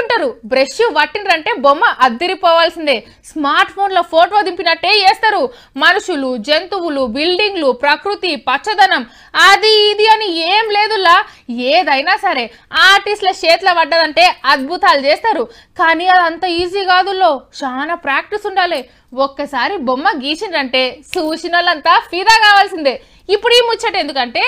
అంటుంటారు బ్రష్ పట్టిండ్రంటే బొమ్మ అద్దిరిపోవాల్సిందే స్మార్ట్ ఫోన్లో ఫోటో దింపినట్టే చేస్తారు మనుషులు జంతువులు బిల్డింగ్లు ప్రకృతి పచ్చదనం అది ఇది అని ఏం లేదులా ఏదైనా సరే ఆర్టిస్ట్ల చేతిలో పడ్డదంటే అద్భుతాలు చేస్తారు కానీ అదంత ఈజీ కాదుల్లో చాలా ప్రాక్టీస్ ఉండాలి ఒక్కసారి బొమ్మ గీసిండ్రంటే చూసిన వాళ్ళంతా ఫిదా కావాల్సిందే ఇప్పుడు ఈ ముచ్చట ఎందుకంటే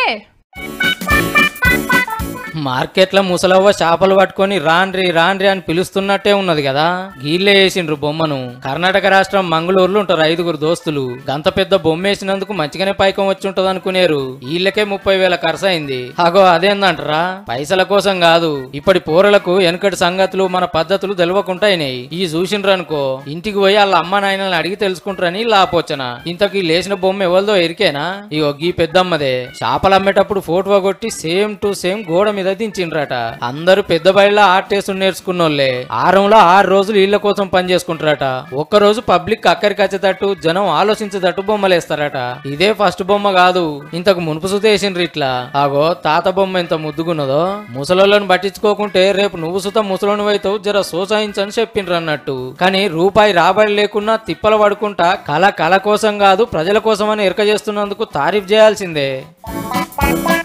మార్కెట్లో ముసలవ్వ చేపలు పట్టుకొని రాన్రి రాన్రి అని పిలుస్తున్నట్టే ఉన్నది కదా గీళ్ళే వేసిండ్రు బొమ్మను కర్ణాటక రాష్ట్రం మంగళూరులో ఉంటారు ఐదుగురు దోస్తులు గంత పెద్ద బొమ్మ వేసినందుకు మంచిగానే పైకం వచ్చి ఉంటది అనుకునేరు వీళ్ళకే ముప్పై వేల ఖర్చు అయింది అగో అదేందంటారా పైసల కోసం కాదు ఇప్పటి పోరలకు వెనకటి సంగతులు మన పద్ధతులు తెలియకుంటాయినాయి ఈ చూసిండ్రు అనుకో ఇంటికి పోయి వాళ్ళ అమ్మ నాయనల్ని అడిగి తెలుసుకుంటారని లాపోచన ఇంతకీ లేచిన బొమ్మ ఎవరిదో ఎరికేనా ఇగో గీ పెద్దమ్మదే చేపలు అమ్మేటప్పుడు ఫోటో కొట్టి సేమ్ టు సేమ్ గోడ మీద దించిండ్రట అందరూ పెద్ద బయట ఆర్టేస్ నేర్చుకున్నోళ్ళే ఆరంలో ఆరు రోజులు ఇళ్ల కోసం పని చేసుకుంటారట ఒక్క రోజు పబ్లిక్ అక్కడికి వచ్చేటట్టు జనం ఆలోచించేటట్టు బొమ్మలేస్తారట ఇదే ఫస్ట్ బొమ్మ కాదు ఇంతకు మునుపు సుతేసిండ్రు ఇట్లా ఆగో తాత బొమ్మ ఎంత ముద్దుగున్నదో ముసలోళ్ళని పట్టించుకోకుంటే రేపు నువ్వు సుత ముసలోని వైతావు జర సోసాయించని చెప్పిండ్రు అన్నట్టు కానీ రూపాయి రాబడి లేకున్నా తిప్పల పడుకుంటా కళ కళ కోసం కాదు ప్రజల కోసం అని ఎరక చేస్తున్నందుకు తారీఫ్ చేయాల్సిందే